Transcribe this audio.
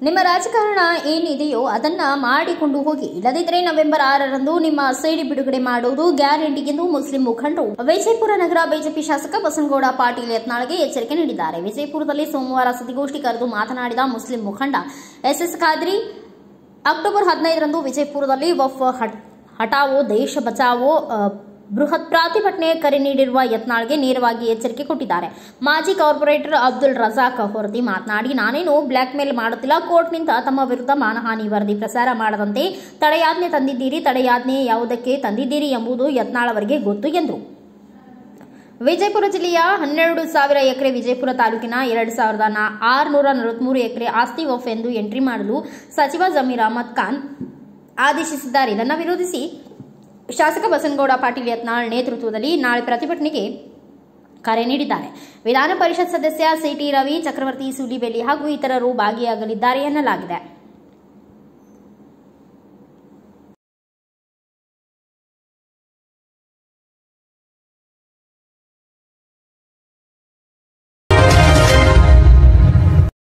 ನಿಮ್ಮ ರಾಜಕಾರಣ ಏನಿದೆಯೋ ಅದನ್ನ ಮಾಡಿಕೊಂಡು ಹೋಗಿ ಇಲ್ಲದಿದ್ದರೆ ನವೆಂಬರ್ ಆರರಂದು ನಿಮ್ಮ ಸಿಡಿ ಬಿಡುಗಡೆ ಮಾಡುವುದು ಗ್ಯಾರಂಟಿ ಎಂದು ಮುಸ್ಲಿಂ ಮುಖಂಡರು ವಿಜಯಪುರ ನಗರ ಬಿಜೆಪಿ ಶಾಸಕ ಬಸನಗೌಡ ಪಾಟೀಲ್ ಯತ್ನಾಳ್ಗೆ ಎಚ್ಚರಿಕೆ ನೀಡಿದ್ದಾರೆ ವಿಜಯಪುರದಲ್ಲಿ ಸೋಮವಾರ ಸುದ್ದಿಗೋಷ್ಠಿ ಕರೆದು ಮಾತನಾಡಿದ ಮುಸ್ಲಿಂ ಮುಖಂಡ ಎಸ್ಎಸ್ ಖಾದ್ರಿ ಅಕ್ಟೋಬರ್ ಹದಿನೈದರಂದು ವಿಜಯಪುರದಲ್ಲಿ ವಫ್ ಹಟ್- ಹಟಾವೋ ದೇಶ ಬಚಾವೋ ಅ, ಬೃಹತ್ ಪ್ರತಿಭಟನೆ ಕರೆ ನೀಡಿರುವ ಯತ್ನಾಳ್ಗೆ ನೇರವಾಗಿ ಎಚ್ಚರಿಕೆ ಕೊಟ್ಟಿದ್ದಾರೆ ಮಾಜಿ ಕಾರ್ಪೊರೇಟರ್ ಅಬ್ದುಲ್ ರಜಾಕ್ ಹೊರದಿ ಮಾತನಾಡಿ ನಾನೇನು ಬ್ಲಾಕ್ ಮೇಲ್ ಮಾಡುತ್ತಿಲ್ಲ ಕೋರ್ಟ್ನಿಂದ ತಮ್ಮ ವಿರುದ್ಧ ಮಾನಹಾನಿ ವರದಿ ಪ್ರಸಾರ ಮಾಡದಂತೆ ತಡೆಯಾಜ್ಞೆ ತಂದಿದ್ದೀರಿ ತಡೆಯಾಜ್ಞೆ ಯಾವುದಕ್ಕೆ ತಂದಿದ್ದೀರಿ ಎಂಬುದು ಯತ್ನಾಳ್ ಅವರಿಗೆ ಗೊತ್ತು ಎಂದರು ವಿಜಯಪುರ ಜಿಲ್ಲೆಯ ಹನ್ನೆರಡು ಸಾವಿರ ಎಕರೆ ವಿಜಯಪುರ ತಾಲೂಕಿನ ಎರಡು ಸಾವಿರದ ನಾ ಆರುನೂರ ನಲವತ್ಮೂರು ಎಕರೆ ಆಸ್ತಿ ವಫ್ ಎಂದು ಎಂಟ್ರಿ ಮಾಡಲು ಸಚಿವ ಜಮೀರ್ ಅಹಮದ್ ಖಾನ್ ಆದೇಶಿಸಿದ್ದಾರೆ ಇದನ್ನು ವಿರೋಧಿಸಿ ಶಾಸಕ ಬಸನಗೌಡ ಪಾಟೀಲ್ ಯತ್ನಾಳ್ ನೇತೃತ್ವದಲ್ಲಿ ನಾಳೆ ಪ್ರತಿಭಟನೆಗೆ ಕರೆ ನೀಡಿದ್ದಾರೆ ವಿಧಾನ ಪರಿಷತ್ ಸದಸ್ಯ ಸಿಟಿ ರವಿ ಚಕ್ರವರ್ತಿ ಸೂಲಿಬೆಲ್ಲಿ ಹಾಗೂ ಇತರರು ಭಾಗಿಯಾಗಲಿದ್ದಾರೆ ಎನ್ನಲಾಗಿದೆ